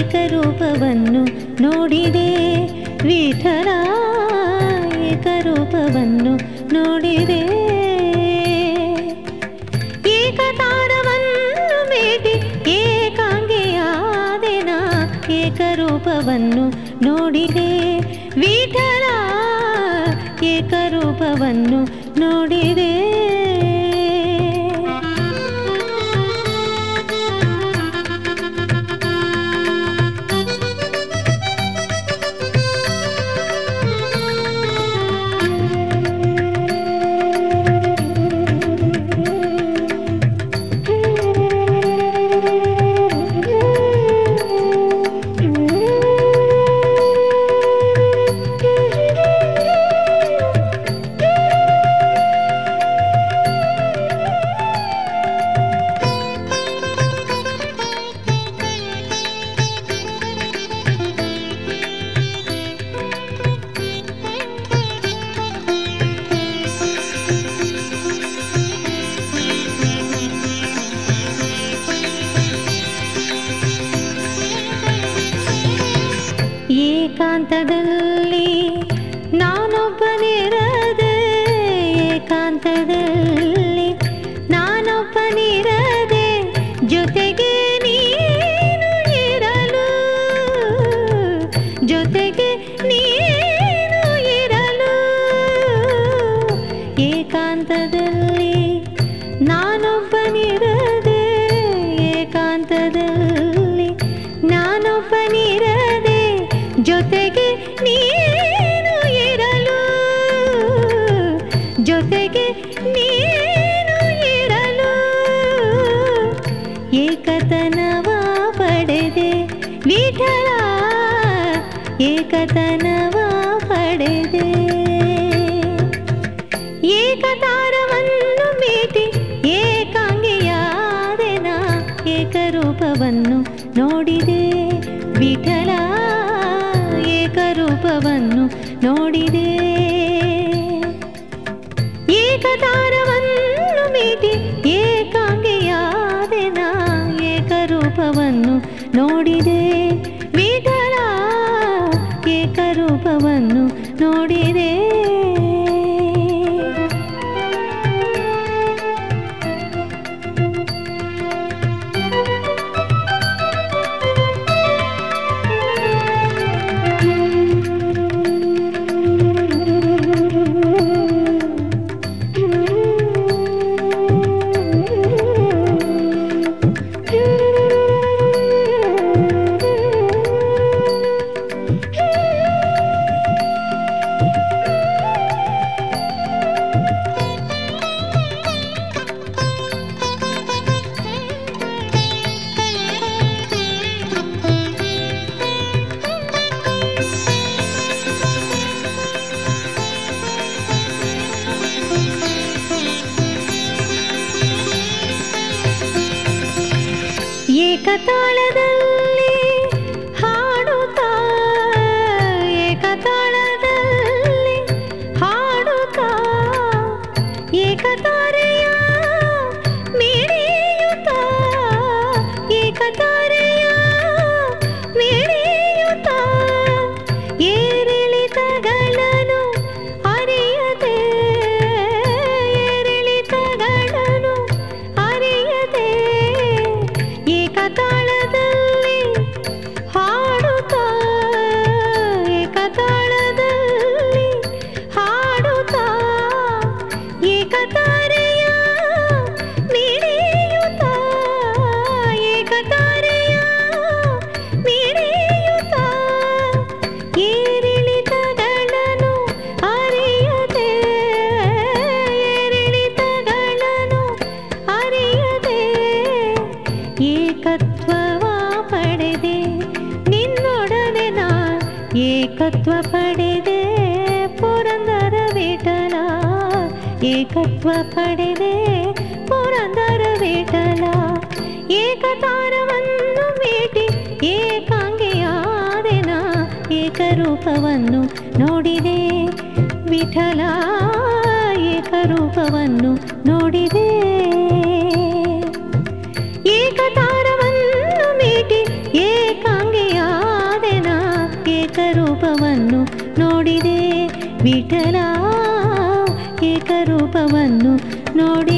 ಏಕರೂಪವನ್ನು ನೋಡಿದೆ ವಿಠಲ ಏಕರೂಪವನ್ನು ನೋಡಿದೆ ಏಕತಾರವನ್ನು ಮೇಟಿ ಏಕಾಂಗಿಯಾದೆನ ಏಕರೂಪವನ್ನು ನೋಡಿದೆ ವಿಠಲ ಏಕರೂಪವನ್ನು ನೋಡಿದೆ ಏಕಾಂತದಲ್ಲಿ ನಾನೊಬ್ಬನಿರದೆ ಏಕಾಂತದಲ್ಲಿ ನಾನೊಬ್ಬನಿರದೆ ಜೊತೆಗೆ ನೀನು ಇರಲು ಜೊತೆಗೆ ನೀನು ಇರಲು ಏಕಾಂತದಲ್ಲಿ ನಾನೊಬ್ಬನಿರದೆ ಏಕಾಂತದಲ್ಲಿ ನಾನೊಬ್ಬನಿರದೆ ಜೊತೆಗೆ ನೀನು ಇರಲು ಜೊತೆಗೆ ನೀನು ಇರಲು ಏಕತನವ ಪಡೆದೆ ವಿಠಲ ಏಕತನವ ಪಡೆದೆ ಏಕತಾರವನ್ನು ಮೀಟಿ ಏಕಾಂಗಿಯಾದೆನ ಏಕರೂಪವನ್ನು ನೋಡಿದೆ ವಿಠಲ ಏಕರೂಪವನ್ನು ನೋಡಿದೆ ಏಕತಾರವನ್ನು ಮೀಟಿ ಏಕಾಂಗಿಯಾದೆನ ಏಕರೂಪವನ್ನು ನೋಡಿದೆ ವಿಠಲ ಏಕರೂಪವನ್ನು ನೋಡಿದೆ ಏಕತಾಳದಲ್ಲಿ ಹಾಡುತ್ತಾ ಏಕತಾಳದಲ್ಲಿ ಹಾಡುತ್ತಾ ಏಕತಾರೆಯ ಮಿಡಿಯುತ್ತಾ ಏಕತಾರೆಯ ಮಿಡಿಯುತ್ತಾ ಏರಿಳಿತಗಳನ್ನು ಅರಿಯದೆ ಏರಿಳಿತಗಳನ್ನು ಅರಿಯದೆ ಏಕತಾಳದಲ್ಲಿ ಹಾಡುತ್ತಾ ಏಕತಾಳದಲ್ಲಿ ಹಾಡುತ್ತಾ ಏಕತಾರೆಯ ಮಿಡಿಯುತ್ತಾ ಏಕತಾರೆಯ ಮಿಡಿಯುತ್ತಾ ಏರಿಳಿತಗಳನ್ನು ಅರಿಯದೆ ಏರಿಳಿತಗಳನ್ನು ಅರಿಯದೆ ಏಕತ್ವವ ಪಡೆದೆ ನಿನ್ನೊಡನೆ ನಾ ಏಕತ್ವ ಪಡೆದೆ ಪುರಂದರ ವಿಠಲ ಏಕತ್ವ ಪಡೆದೆ ಪುರಂದರ ವಿಠಲ ಏಕತಾರವನ್ನು ಮೀಟಿ ಏಕಾಂಗಿಯಾದೆನ ಏಕರೂಪವನ್ನು ನೋಡಿದೆ ವಿಠಲ ಏಕರೂಪವನ್ನು ನೋಡಿದೆ ಏಕತಾರವನ್ನು ಮೀಟಿ ಏಕಾಂಗಿಯ ಏಕರೂಪವನ್ನು ನೋಡಿದೆ ವಿಠಲ ಏಕರೂಪವನ್ನು ನೋಡಿ